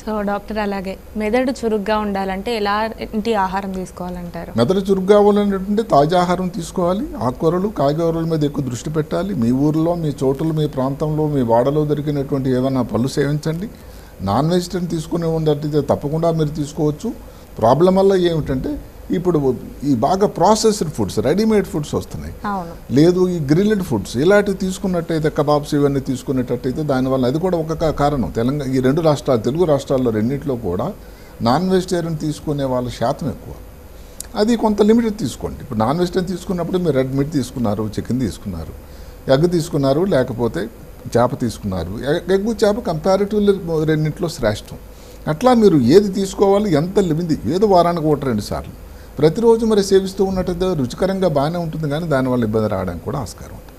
so doctor అలాగే మెదడు చురుగ్గా ఉండాలంటే ఎలాంటి ఆహారం తీసుకోవాలంటారు మెదడు చురుగ్గా అవ్వాలంటే తాజా ఆహారం తీసుకోవాలి ఆకుకూరలు కాయగూరల మీద ఎక్కువ దృష్టి పెట్టాలి మీ ఊర్లో మీ చోటులో మీ ప్రాంతంలో మీ వాడలో దొరికినటువంటి ఏమైనా పళ్ళు సేవించండి నాన్ వెజిటేరియన్ తీసుకునే ఉన్నట్టయితే తప్పకుండా మీరు తీసుకోవచ్చు ప్రాబ్లం వల్ల ఏమిటంటే ఇప్పుడు ఈ బాగా ప్రాసెస్డ్ ఫుడ్స్ రెడీమేడ్ ఫుడ్స్ వస్తున్నాయి అవును లేదు ఈ గ్రిల్డ్ ఫుడ్స్ ఇలాంటివి తీసుకున్నట్టయితే కబాబ్స్ ఇవన్నీ తీసుకునేటట్టయితే దానివల్ల అది కూడా ఒక కా- కారణం తెలంగాణ ఈ రెండు రాష్ట్రాలు తెలుగు రాష్ట్రాల్లో రెండింటిలో కూడా నాన్ వెజిటేరియన్ తీసుకునే వాళ్ళ శాతం ఎక్కువ అది కొంత లిమిటెడ్ తీసుకోండి ఇప్పుడు నాన్ వెజిటేరియన్ తీసుకున్నప్పుడు మీరు రెడ్ మీట్ తీసుకున్నారు చికెన్ తీసుకున్నారు ఎగ్ తీసుకున్నారు లేకపోతే చేప తీసుకున్నారు ఎ- ఎగ్ చేప కంపారిటివ్లీ రెండింటిలో శ్రేష్టం అట్లా మీరు ఏది తీసుకోవాలి ఎంత లిమిది ఏదో వారానికి ఒకటి రెండు సార్లు ప్రతిరోజు మరి సేవిస్తూ ఉన్నట్టయితే రుచికరంగా బాగానే ఉంటుంది కానీ దానివల్ల ఇబ్బంది రావడానికి కూడా ఆస్కారం ఉంటుంది